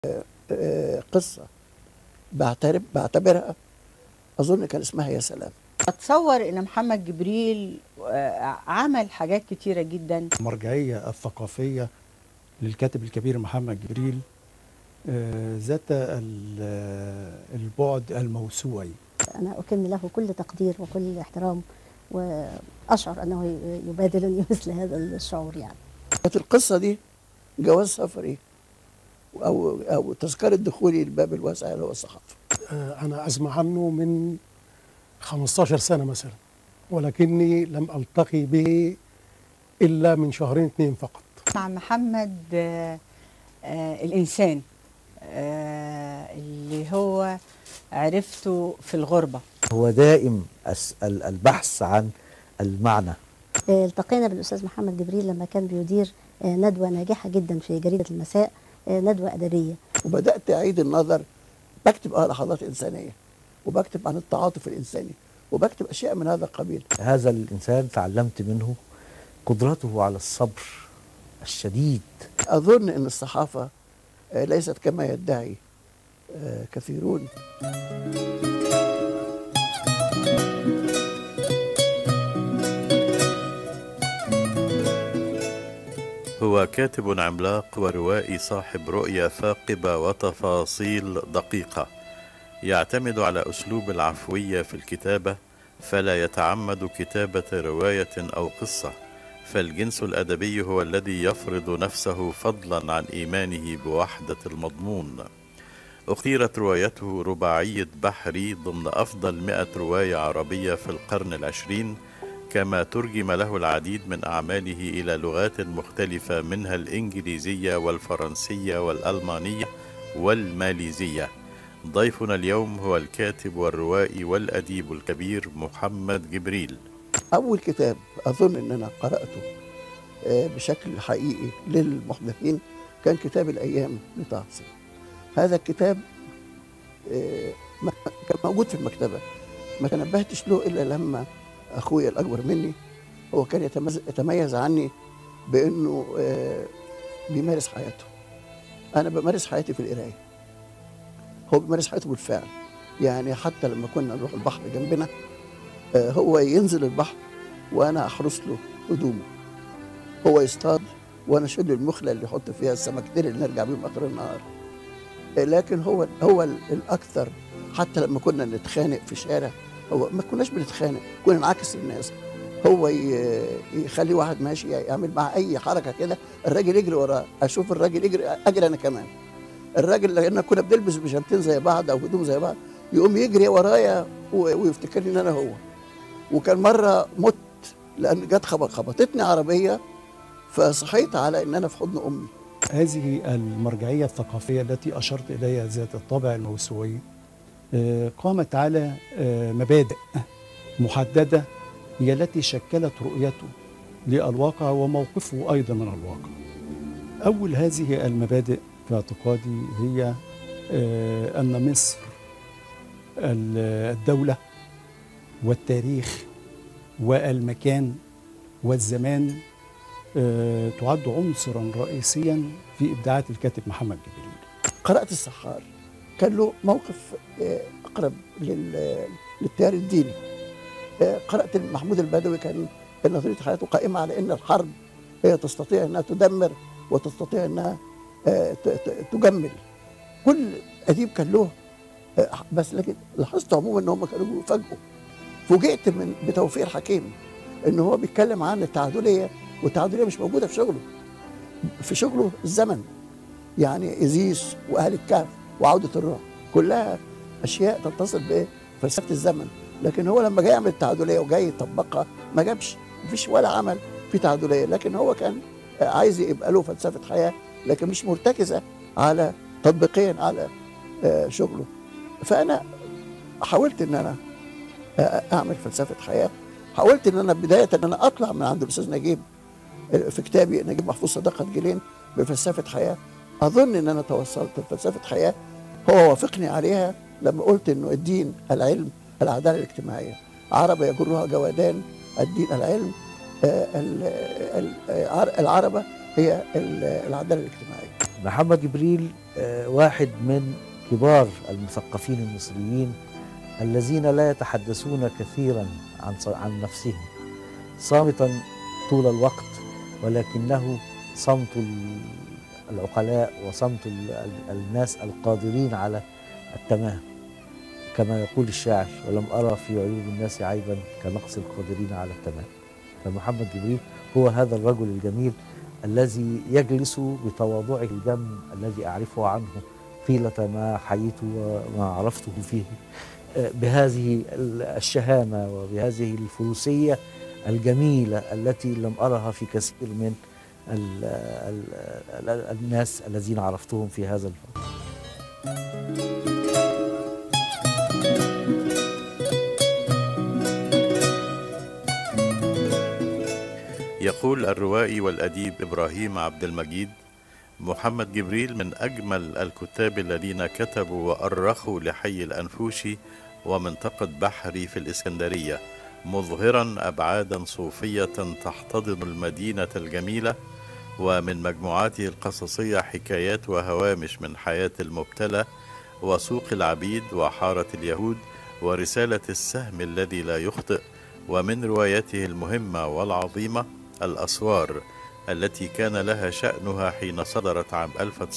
آه، قصه بعترف بعتبرها اظن كان اسمها يا سلام اتصور ان محمد جبريل آه، عمل حاجات كتيره جدا المرجعية الثقافية للكاتب الكبير محمد جبريل آه، ذات ال- آه، البعد الموسوعي أنا أكن له كل تقدير وكل احترام وأشعر أنه يبادلني مثل هذا الشعور يعني كانت القصه دي جواز سفري او او تذكره دخولي الباب الواسع اللي هو الصحافه آه، أنا أسمع عنه من 15 سنة مثلا ولكني لم ألتقي به إلا من شهرين اثنين فقط مع محمد آه، آه، الانسان آه، اللي هو عرفته في الغربه هو دائم أس- ال- البحث عن المعنى آه، التقينا بالأستاذ محمد جبريل لما كان بيدير آه، ندوة ناجحة جدا في جريدة المساء آه، ندوة أدبية وبدات اعيد النظر بكتب اه لحظات انسانيه وبكتب عن التعاطف الانساني وبكتب اشياء من هذا القبيل هذا الإنسان تعلمت منه قدرته على الصبر الشديد اظن ان الصحافه آه، ليست كما يدعي آه، كثيرون هو كاتب عملاق وروائي صاحب رؤية ثاقبة وتفاصيل دقيقة يعتمد على أسلوب العفوية في الكتابة فلا يتعمد كتابة رواية أو قصة فالجنس الأدبي هو الذي يفرض نفسه فضلا عن إيمانه بوحدة المضمون اختيرت روايته رباعية بحري ضمن أفضل مئة رواية عربية في القرن العشرين كما ترجم له العديد من أعماله إلى لغات مختلفة منها الإنجليزية والفرنسية والألمانية والماليزية ضيفنا اليوم هو الكاتب والروائي والأديب الكبير محمد جبريل اول كتاب اظن ان انا قراته آه، بشكل حقيقي للمحدثين كان كتاب الايام لطه حسين هذا الكتاب آه، ما- كان موجود في المكتبه ما تنبهتش له الا لما اخويا الاكبر مني هو كان يتميز, يتميز عني بانه آه، بيمارس حياته انا بمارس حياتي في القرايه هو بيمارس حياته بالفعل يعني حتى لما كنا نروح البحر جنبنا آه، هو ينزل البحر وانا احرس له هدومه هو يصطاد وانا اشيل له المخله اللي يحط فيها السمكتين اللي نرجع بيهم اخر النهار آه، لكن هو هو ال- الاكثر حتى لما كنا نتخانق في شارع هو ما كناش بنتخانق كنا نعكس الناس هو ي- يخلي واحد ماشي يعمل معاه اي حركه كده الراجل يجري وراه اشوف الراجل يجري اجري انا كمان الراجل لان كنا بنلبس بيجامتين زي بعض او هدوم زي بعض يقوم يجري ورايا و- ويفتكرني ان انا هو وكان مره مت لان جت خبط خبطتني عربيه فصحيت على ان انا في حضن امي هذه المرجعية الثقافية التي أشرت إليها ذات الطابع الموسوعي آه، قامت على آه، مبادئ محددة هي التي شكلت رؤيته للواقع وموقفه أيضا من الواقع أول هذه المبادئ في اعتقادي هي آه، أن مصر ال- الدولة والتاريخ والمكان والزمان آه، تعد عنصرا رئيسيا في ابداعات الكاتب محمد جبريل قرات السحار كان له موقف آه، اقرب لل- للتيار الديني آه، قرات محمود البدوي كان كان نظريه حياته قائمه على ان الحرب هي تستطيع انها تدمر وتستطيع انها آه، ت- ت- تجمل كل اديب كان له آه، بس لكن لاحظت عموما ان هم كانوا بيفاجئوا فوجئت من بتوفيق حكيم ان هو بيتكلم عن التعادليه والتعادليه مش موجوده في شغله في شغله الزمن يعني ازيس واهل الكهف وعوده الروح كلها اشياء تتصل بفلسفه الزمن لكن هو لما جاي يعمل التعادليه وجاي يطبقها ما جابش مفيش ولا عمل في تعادليه لكن هو كان عايز يبقى له فلسفه حياه لكن مش مرتكزه على تطبيقيا على آه، شغله فانا حاولت ان انا آه، اعمل فلسفه حياه حاولت ان انا بدايه ان انا اطلع من عند الاستاذ نجيب آه، في كتابي نجيب محفوظ صداقه جيلين بفلسفه حياه اظن ان انا توصلت لفلسفه حياه هو وافقني عليها لما قلت انه الدين العلم العداله الاجتماعيه عربه يجرها جوادان الدين العلم آه، ال- ال- العر- العربه هي ال- العداله الاجتماعيه محمد جبريل آه، واحد من كبار المثقفين المصريين الذين لا يتحدثون كثيرا عن ص- عن نفسهم صامتا طول الوقت ولكنه صمت ال- العقلاء وصمت ال- ال- الناس القادرين على التمام كما يقول الشاعر ولم أرى في عيوب الناس عيبا كنقص القادرين على التمام فمحمد جبريل هو هذا الرجل الجميل الذي يجلس بتواضعه الجم الذي أعرفه عنه طيلة ما حييت وما عرفته فيه آه، بهذه ال- الشهامة وبهذه الفروسية الجميلة التي لم أرها في كثير من ال ال ال الناس الذين عرفتهم في هذا الوقت يقول الروائي والأديب إبراهيم عبد المجيد محمد جبريل من أجمل الكتاب الذين كتبوا وأرخوا لحي الأنفوشي ومنطقة بحري في الإسكندرية مظهرا أبعادا صوفية تحتضن المدينة الجميلة ومن مجموعاته القصصية حكايات وهوامش من حياة المبتلى وسوق العبيد وحارة اليهود ورسالة السهم الذي لا يخطئ ومن روايته المهمة والعظيمة الأسوار التي كان لها شأنها حين صدرت عام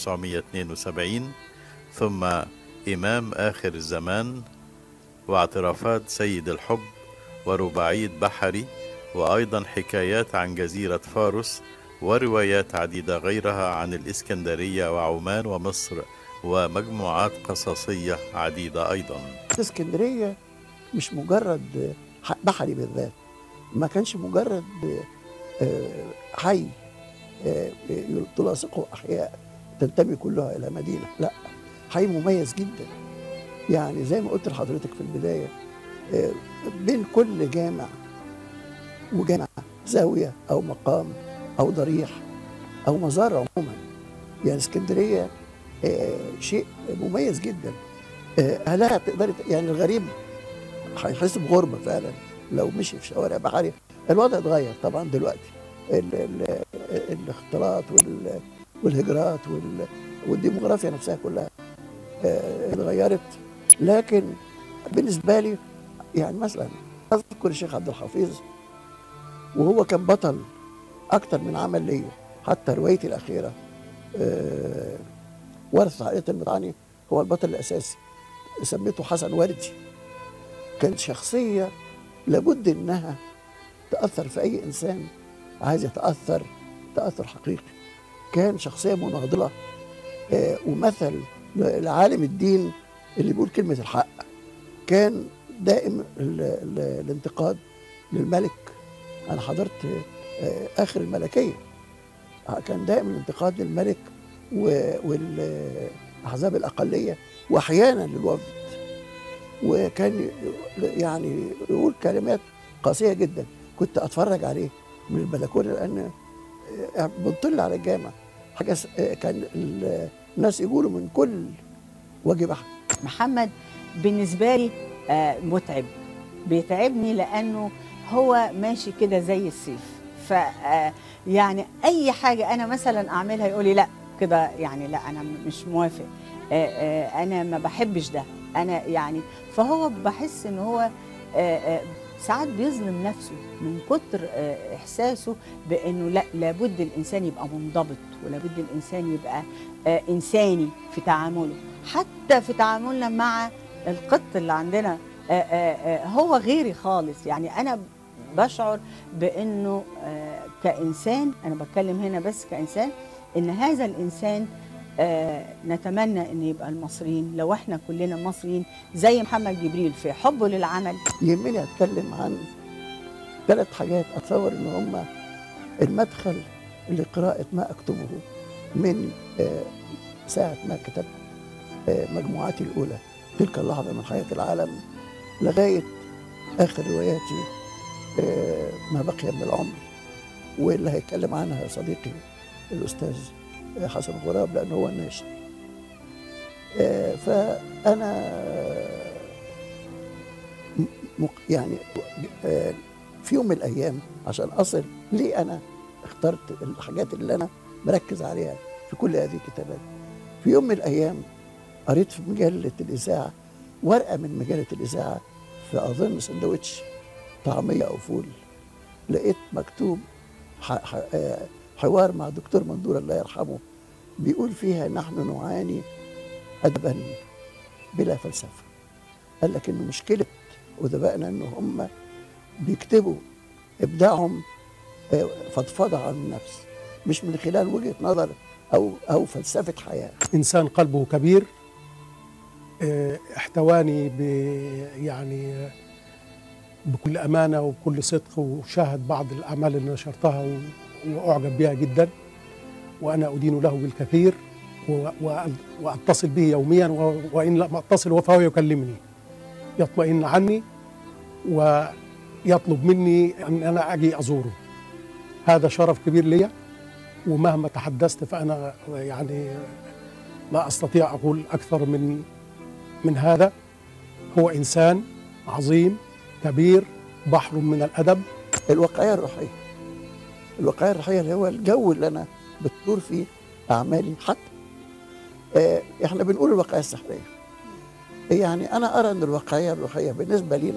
1972 ثم إمام آخر الزمان واعترافات سيد الحب ورباعية بحري وأيضا حكايات عن جزيرة فارس وروايات عديدة غيرها عن الإسكندرية وعمان ومصر ومجموعات قصصية عديدة أيضا اسكندريه مش مجرد ح- بحري بالذات ما كانش مجرد آه، حي آه، تلاصقه احياء تنتمي كلها الى مدينه لا حي مميز جدا يعني زي ما قلت لحضرتك في البدايه آه، بين كل جامع وجامع زاويه او مقام او ضريح او مزار عموما يعني اسكندريه آه، شيء مميز جدا آه، اهلها تقدر يعني الغريب هيحس بغربه فعلا لو مشي في شوارع بحري الوضع اتغير طبعا دلوقتي ال ال الاختلاط وال والهجرات وال والديموغرافيا نفسها كلها آه، اتغيرت لكن بالنسبه لي يعني مثلا اذكر الشيخ عبد الحفيظ وهو كان بطل اكتر من عمل ليا حتى روايتي الاخيره آه، ورث عائله المطعني هو البطل الاساسي سميته حسن وردي كانت شخصيه لابد انها تاثر في اي انسان عايز يتاثر تاثر حقيقي كان شخصيه مناضله آه، ومثل لعالم الدين اللي بيقول كلمه الحق كان دائم ال- ال- الانتقاد للملك انا حضرت آه، اخر الملكيه آه، كان دائم الانتقاد للملك والاحزاب الاقليه واحيانا للوفد وكان ي- يعني يقول كلمات قاسيه جدا كنت اتفرج عليه من البلكونه لان آه، بنطل على الجامع حاجه س- آه، كان ال- الناس يقولوا من كل وجه بحر محمد بالنسبة لي آه، متعب بيتعبني لأنه هو ماشي كده زي السيف ف آه، يعني أي حاجة أنا مثلا أعملها يقول لي لا كده يعني لا أنا م- مش موافق آه، آه، أنا ما بحبش ده أنا يعني فهو بحس إن هو آه، آه، ساعات بيظلم نفسه من كتر آه، إحساسه بأنه لا لابد الإنسان يبقى منضبط ولابد الإنسان يبقى آه، إنساني في تعامله حتى في تعاملنا مع القط اللي عندنا آه، آه، آه، هو غيري خالص يعني انا بشعر بانه آه، كانسان انا بتكلم هنا بس كانسان ان هذا الانسان آه، نتمنى ان يبقى المصريين لو احنا كلنا مصريين زي محمد جبريل في حبه للعمل يهمني اتكلم عن ثلاث حاجات اتصور ان هم المدخل لقراءه ما اكتبه من آه، ساعه ما كتبت آه، مجموعاتي الاولى تلك اللحظه من حياه العالم لغايه اخر رواياتي آه، ما بقي من العمر واللي هيتكلم عنها صديقي الاستاذ آه، حسن غراب لانه هو الناشر آه، فانا م- مق- يعني آه، في يوم من الايام عشان اصل ليه انا اخترت الحاجات اللي انا مركز عليها في كل هذه الكتابات في يوم من الايام قريت في مجله الاذاعه ورقه من مجله الاذاعه في اظن سندوتش طعميه او فول لقيت مكتوب ح- ح- آه، حوار مع دكتور مندور الله يرحمه بيقول فيها نحن نعاني ادبا بلا فلسفه قال لك ان مشكله ادبائنا ان هم بيكتبوا ابداعهم آه، فضفضه عن النفس مش من خلال وجهه نظر او او فلسفه حياه إنسان قلبه كبير آه، احتواني ب يعني بكل أمانة وبكل صدق وشاهد بعض الأعمال اللي نشرتها و- وأعجب بها جدا وأنا أدين له بالكثير و- و- وأتصل به يوميا و- وإن لم أتصل فهو يكلمني يطمئن عني ويطلب مني أن أنا أجي أزوره هذا شرف كبير لي ومهما تحدثت فأنا يعني لا استطيع اقول اكثر من من هذا هو انسان عظيم كبير بحر من الادب الواقعيه الروحيه الواقعيه الروحيه اللي هو الجو اللي انا بتدور فيه اعمالي حتى آه، احنا بنقول الواقعيه السحريه يعني انا ارى ان الواقعيه الروحيه بالنسبه لنا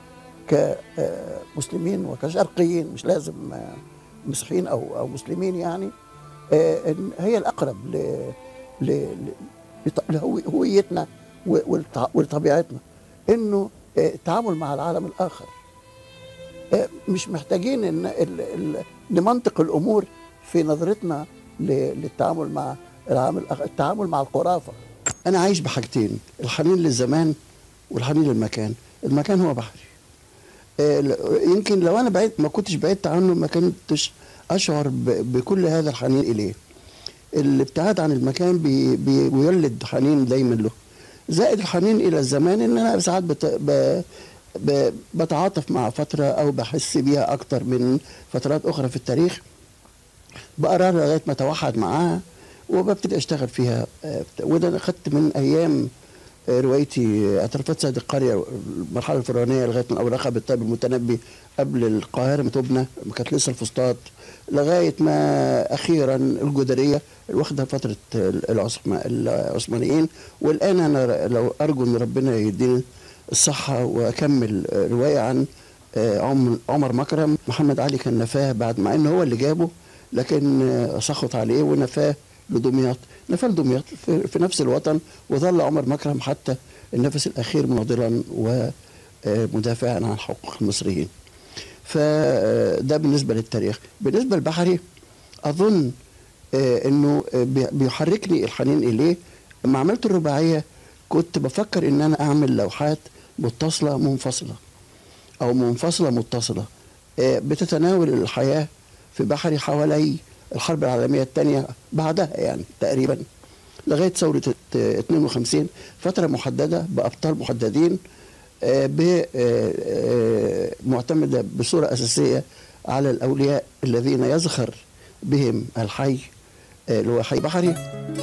كمسلمين وكشرقيين مش لازم آه، مسيحيين او او مسلمين يعني آه، إن هي الاقرب ل ل- ل- لط- لهويتنا و- ولط- ولطبيعتنا انه آه، التعامل مع العالم الاخر آه، مش محتاجين ان ال- ال- نمنطق الامور في نظرتنا ل- للتعامل مع العالم الآخر، التعامل مع الخرافه انا عايش بحاجتين الحنين للزمان والحنين للمكان المكان هو بحري آه، ل- يمكن لو انا بعيد ما كنتش بعدت عنه ما كنتش اشعر ب- بكل هذا الحنين اليه الابتعاد عن المكان بي بي بيولد حنين دايما له زائد الحنين الى الزمان ان انا ساعات بت ب ب بتعاطف مع فتره او بحس بيها اكتر من فترات اخرى في التاريخ بقرا لغايه ما اتوحد معاها وببتدي اشتغل فيها آه، وده انا خدت من ايام آه، روايتي اعترافات سيد القريه المرحله الفرعونيه لغايه من اوراقها بالطيب المتنبي قبل القاهره ما تبنى ما كانت لسه الفسطاط لغايه ما اخيرا الجدريه واخده فتره العثم- العثمانيين والان انا لو ارجو ان ربنا يديني الصحه واكمل آه، روايه عن آه، عم- عمر مكرم محمد علي كان نفاه بعد مع انه هو اللي جابه لكن آه، سخط عليه ونفاه لدمياط نفاه لدمياط في, في نفس الوطن وظل عمر مكرم حتى النفس الاخير مناضلا ومدافعا عن حقوق المصريين فده بالنسبه للتاريخ بالنسبه للبحري اظن آه، انه آه، بي- بيحركني الحنين اليه لما عملت الرباعيه كنت بفكر ان انا اعمل لوحات متصله منفصله او منفصله متصله آه، بتتناول الحياه في بحري حوالي الحرب العالميه الثانيه بعدها يعني تقريبا لغايه ثوره ات- 52 فتره محدده بابطال محددين آه، ب- آه، آه، معتمده بصوره اساسيه على الاولياء الذين يزخر بهم الحي آه، اللي هو حي بحري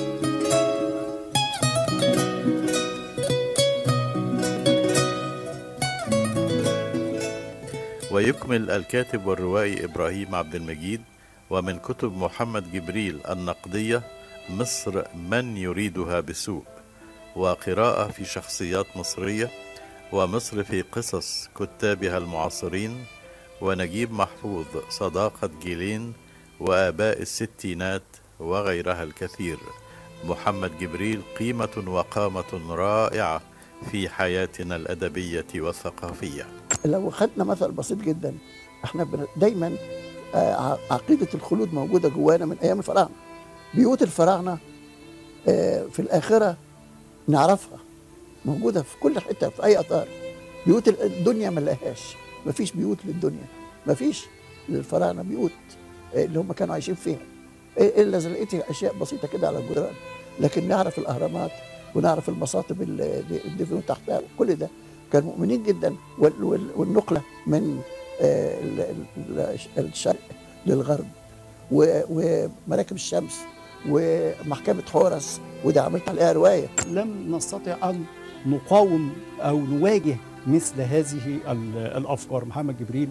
ويكمل الكاتب والروائي إبراهيم عبد المجيد ومن كتب محمد جبريل النقدية مصر من يريدها بسوء وقراءة في شخصيات مصرية ومصر في قصص كتابها المعاصرين ونجيب محفوظ صداقة جيلين وآباء الستينات وغيرها الكثير محمد جبريل قيمة وقامة رائعة في حياتنا الأدبية والثقافية لو خدنا مثل بسيط جدا احنا بن- دايما آه، ع- عقيده الخلود موجوده جوانا من ايام الفراعنه بيوت الفراعنه آه، في الاخره نعرفها موجوده في كل حته في اي اثار بيوت ال- الدنيا ما لهاش مفيش بيوت للدنيا مفيش للفراعنه بيوت آه، اللي هم كانوا عايشين فيها آه، الا اذا لقيتي اشياء بسيطه كده على الجدران لكن نعرف الاهرامات ونعرف المصاطب اللي اللي دفنوا تحتها كل ده كانوا مؤمنين جدا وال- وال- والنقله من آه، ال- ال- الشرق للغرب و- ومراكب الشمس ومحكمه حورس وده عملت عليها روايه لم نستطع أن نقاوم أو نواجه مثل هذه ال- الأفكار محمد جبريل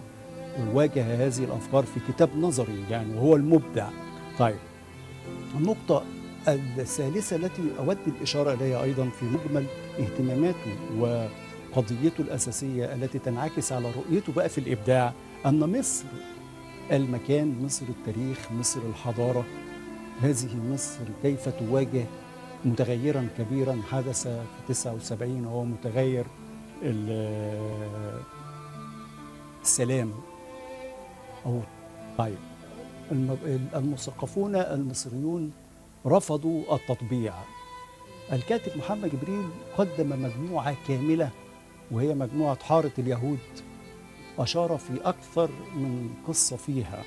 واجه هذه الأفكار في كتاب نظري يعني وهو المبدع طيب النقطة الثالثة التي أود الإشارة إليها أيضا في مجمل اهتماماته وقضيته الأساسية التي تنعكس على رؤيته بقى في الإبداع أن مصر المكان مصر التاريخ مصر الحضارة هذه مصر كيف تواجه متغيرا كبيرا حدث في 79 وهو متغير ال- السلام أو طيب الم- المثقفون المصريون رفضوا التطبيع الكاتب محمد جبريل قدم مجموعة كاملة وهي مجموعة حارة اليهود أشار في أكثر من قصة فيها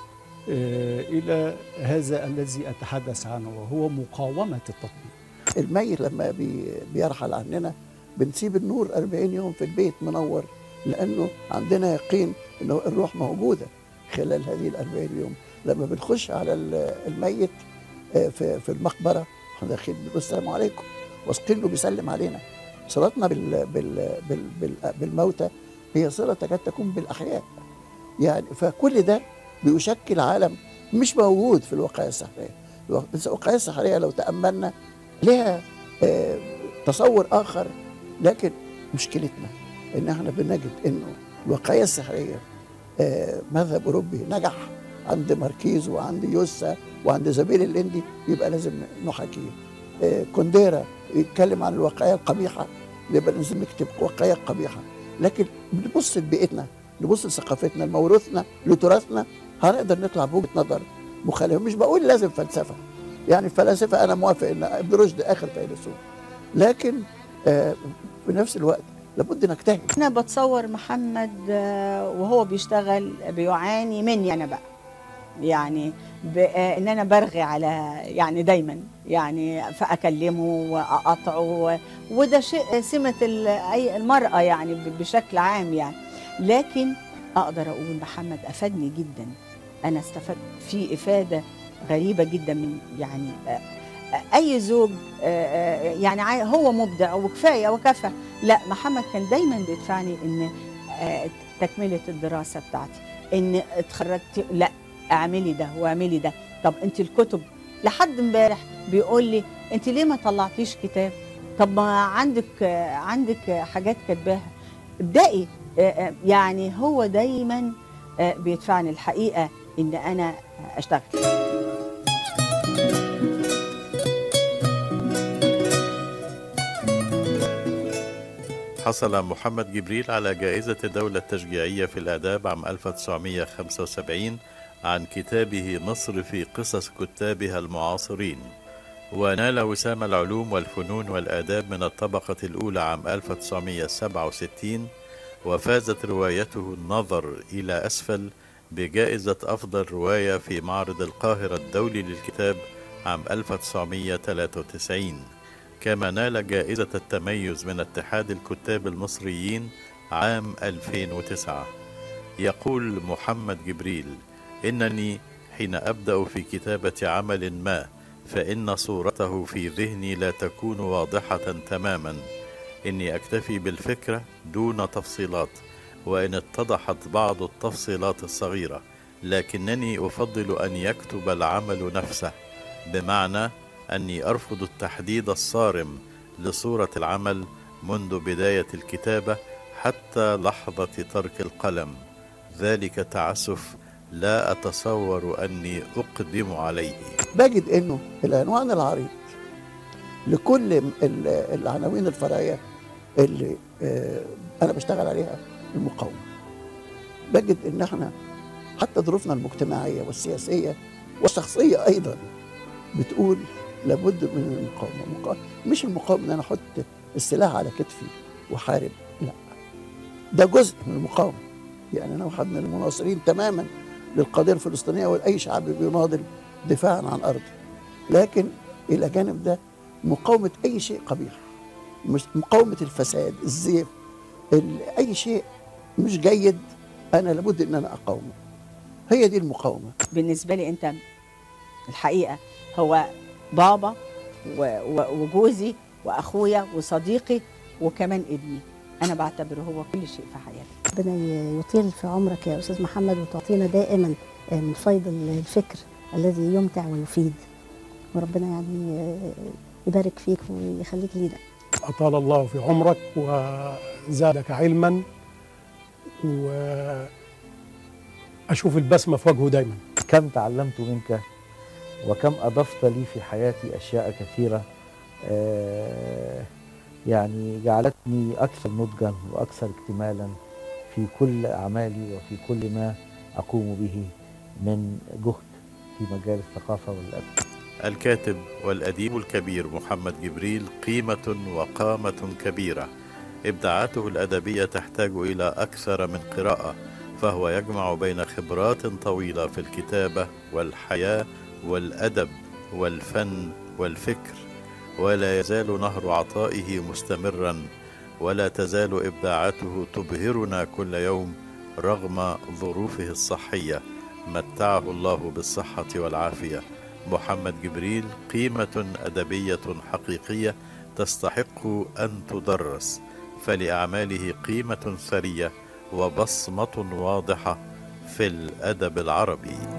آه، إلى هذا الذي أتحدث عنه وهو مقاومة التطبيق الميت لما بي بيرحل عننا بنسيب النور 40 يوم في البيت منور لانه عندنا يقين انه الروح موجوده خلال هذه ال 40 يوم لما بنخش على ال- الميت آه، في في المقبره احنا داخلين بنقول السلام عليكم واثقين انه بيسلم علينا صلتنا بال بال بال بال بالموتى هي صله تكاد تكون بالاحياء يعني فكل ده بيشكل عالم مش موجود في الواقعيه السحريه الواقعيه السحريه لو تاملنا لها آه، تصور اخر لكن مشكلتنا ان احنا بنجد انه الواقعيه السحريه آه، مذهب اوروبي نجح عند ماركيز وعند يوسا وعند زبير الاندي يبقى لازم نحاكيه آه، كونديرا يتكلم عن الواقعيه القبيحه يبقى لازم نكتب واقعيه قبيحه لكن بنبص لبيئتنا نبص لثقافتنا لموروثنا لتراثنا هنقدر نطلع بوجهه نظر مخالفه مش بقول لازم فلسفه يعني الفلاسفه انا موافق ان ابن رشد اخر فيلسوف لكن آه، في نفس الوقت لابد نجتهد انا بتصور محمد آه، وهو بيشتغل بيعاني مني انا بقى يعني ب- آه، ان انا برغي على يعني دايما يعني فاكلمه واقاطعه و- وده شيء سمه ال- اي المراه يعني ب- بشكل عام يعني لكن اقدر اقول محمد افادني جدا انا استفدت في افاده غريبه جدا من يعني آه، آه، اي زوج آه، آه، يعني عاي- هو مبدع وكفايه وكفى لا محمد كان دايما بيدفعني ان آه، تكمله الدراسه بتاعتي ان اتخرجت لا اعملي ده واعملي ده طب انت الكتب لحد امبارح بيقول لي انت ليه ما طلعتيش كتاب طب ما عندك آه، عندك آه، حاجات كاتباها ابدأي آه، آه، يعني هو دايما آه، بيدفعني الحقيقه ان انا اشتغل حصل محمد جبريل على جائزة الدولة التشجيعية في الآداب عام 1975 عن كتابه مصر في قصص كتابها المعاصرين ونال وسام العلوم والفنون والآداب من الطبقة الأولى عام 1967 وفازت روايته النظر إلى أسفل بجائزة أفضل رواية في معرض القاهرة الدولي للكتاب عام 1993 كما نال جائزة التميز من اتحاد الكتاب المصريين عام 2009 يقول محمد جبريل إنني حين أبدأ في كتابة عمل ما فإن صورته في ذهني لا تكون واضحة تماما إني أكتفي بالفكرة دون تفصيلات وإن اتضحت بعض التفصيلات الصغيرة لكنني أفضل أن يكتب العمل نفسه بمعنى أني أرفض التحديد الصارم لصورة العمل منذ بداية الكتابة حتى لحظة ترك القلم ذلك تعسف لا أتصور أني أقدم عليه بجد انه العنوان العريض لكل ال- العناوين الفرعيه اللي آه، انا بشتغل عليها المقاومه بجد ان احنا حتى ظروفنا المجتمعيه والسياسيه والشخصيه ايضا بتقول لابد من المقاومه مقا- مش المقاومه ان انا احط السلاح على كتفي واحارب لا ده جزء من المقاومه يعني انا واحد من المناصرين تماما للقضيه الفلسطينيه ولاي شعب بيناضل دفاعا عن ارضه لكن الى جانب ده مقاومه اي شيء قبيح مش مقاومه الفساد الزيف ال- اي شيء مش جيد انا لابد ان انا اقاومه هي دي المقاومه بالنسبه لي انت الحقيقه هو بابا و- و- وجوزي واخويا وصديقي وكمان ابني انا بعتبره هو كل شيء في حياتي ربنا ي- يطيل في عمرك يا استاذ محمد وتعطينا دائما من فيض الفكر الذي يمتع ويفيد وربنا يعني آه، يبارك فيك ويخليك لينا أطال الله في عمرك وزادك علما وأشوف البسمة في وجهه دايما كم تعلمت منك وكم أضفت لي في حياتي أشياء كثيرة آه، يعني جعلتني أكثر نضجا وأكثر اكتمالا في كل أعمالي وفي كل ما أقوم به من جهد في مجال الثقافة والأدب الكاتب والأديب الكبير محمد جبريل قيمة وقامة كبيرة إبداعاته الأدبية تحتاج إلى أكثر من قراءة فهو يجمع بين خبرات طويلة في الكتابة والحياة والأدب والفن والفكر ولا يزال نهر عطائه مستمرا ولا تزال إبداعاته تبهرنا كل يوم رغم ظروفه الصحية متعه الله بالصحة والعافية محمد جبريل قيمة أدبية حقيقية تستحق أن تدرس فلأعماله قيمة ثرية وبصمة واضحة في الأدب العربي